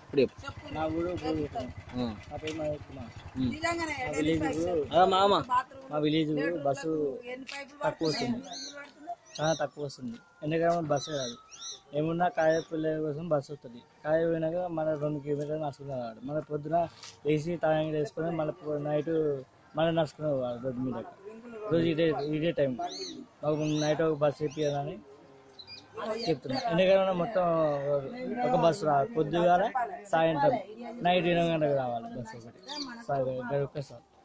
ఇప్పుడు చెప్పు నా ఊరు ఊరు ఆ. నా పేరు మహేష్ కుమార్ ఉమ్. మా విలేజ్ అదా మామ మా విలేజ్ బస్సు తక్కువ వస్తుంది చాలా తక్కువ వస్తుంది ఎందుకంటే బస్సు కాదు ఏమున్నా కాయ పిల్లల కోసం బస్సు వస్తుంది కాయ పోయినాక మన రెండు కిలోమీటర్లు నడుచుకుని రావాలి మన పొద్దున వేసి తాగి వేసుకొని మళ్ళీ నైట్ మళ్ళీ నడుచుకుని పోవాలి రోడ్డు మీద రోజు ఇదే ఇదే టైం మాకు నైట్ ఒక బస్సు ఇప్పించాలని చెప్తున్నా ఎందుకంటే మొత్తం ఒక బస్సు రావాలి పొద్దుగాల సాయంత్రం నైట్ ఎనిమిది గంటలకు రావాలి బస్సు ఒకటి సార్ ఒక్కసారి